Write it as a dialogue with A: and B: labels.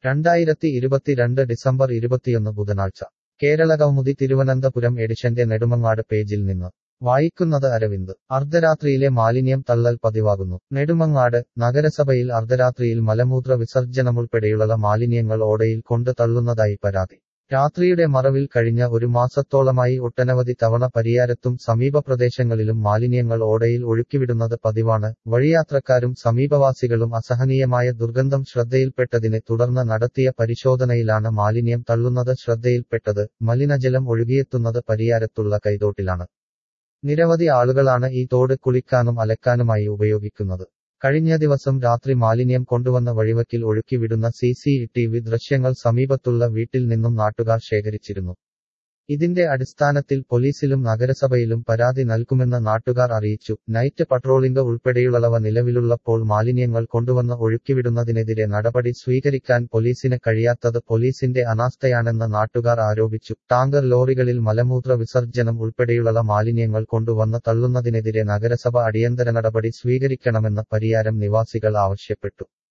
A: രണ്ടായിരത്തി ഇരുപത്തിരണ്ട് ഡിസംബർ ഇരുപത്തിയൊന്ന് ബുധനാഴ്ച കേരളകൗമുദി തിരുവനന്തപുരം എഡിഷന്റെ നെടുമങ്ങാട് പേജിൽ നിന്ന് വായിക്കുന്നത് അരവിന്ദ് അർദ്ധരാത്രിയിലെ മാലിന്യം തള്ളൽ പതിവാകുന്നു നെടുമങ്ങാട് നഗരസഭയിൽ അർദ്ധരാത്രിയിൽ മലമൂത്ര വിസർജനമുൾപ്പെടെയുള്ള മാലിന്യങ്ങൾ ഓടയിൽ കൊണ്ട് തള്ളുന്നതായി പരാതി രാത്രിയുടെ മറവിൽ കഴിഞ്ഞ ഒരു മാസത്തോളമായി ഒട്ടനവധി തവണ പരിയാരത്തും സമീപ പ്രദേശങ്ങളിലും മാലിന്യങ്ങൾ ഓടയിൽ ഒഴുക്കിവിടുന്നത് പതിവാണ് വഴിയാത്രക്കാരും സമീപവാസികളും അസഹനീയമായ ദുർഗന്ധം ശ്രദ്ധയിൽപ്പെട്ടതിനെ തുടർന്ന് നടത്തിയ പരിശോധനയിലാണ് മാലിന്യം തള്ളുന്നത് ശ്രദ്ധയിൽപ്പെട്ടത് മലിനജലം ഒഴുകിയെത്തുന്നത് പരിയാരത്തുള്ള കൈതോട്ടിലാണ് നിരവധി ആളുകളാണ് ഈ തോട് കുളിക്കാനും അലക്കാനുമായി ഉപയോഗിക്കുന്നത് കഴിഞ്ഞ ദിവസം രാത്രി മാലിന്യം കൊണ്ടുവന്ന വഴിവക്കിൽ ഒഴുക്കിവിടുന്ന സി സി ടി വി ദൃശ്യങ്ങൾ സമീപത്തുള്ള വീട്ടിൽ നിന്നും നാട്ടുകാർ ശേഖരിച്ചിരുന്നു ഇതിന്റെ അടിസ്ഥാനത്തിൽ പോലീസിലും നഗരസഭയിലും പരാതി നൽകുമെന്ന് നാട്ടുകാർ അറിയിച്ചു നൈറ്റ് പട്രോളിംഗ് ഉൾപ്പെടെയുള്ളവ നിലവിലുള്ളപ്പോൾ മാലിന്യങ്ങൾ കൊണ്ടുവന്ന് ഒഴുക്കിവിടുന്നതിനെതിരെ നടപടി സ്വീകരിക്കാൻ പോലീസിന് കഴിയാത്തത് പോലീസിന്റെ അനാസ്ഥയാണെന്ന് നാട്ടുകാർ ആരോപിച്ചു ടാങ്കർ ലോറികളിൽ മലമൂത്ര വിസർജനം ഉൾപ്പെടെയുള്ള മാലിന്യങ്ങൾ കൊണ്ടുവന്ന് തള്ളുന്നതിനെതിരെ നഗരസഭ അടിയന്തര നടപടി സ്വീകരിക്കണമെന്ന് പരിയാരം നിവാസികൾ ആവശ്യപ്പെട്ടു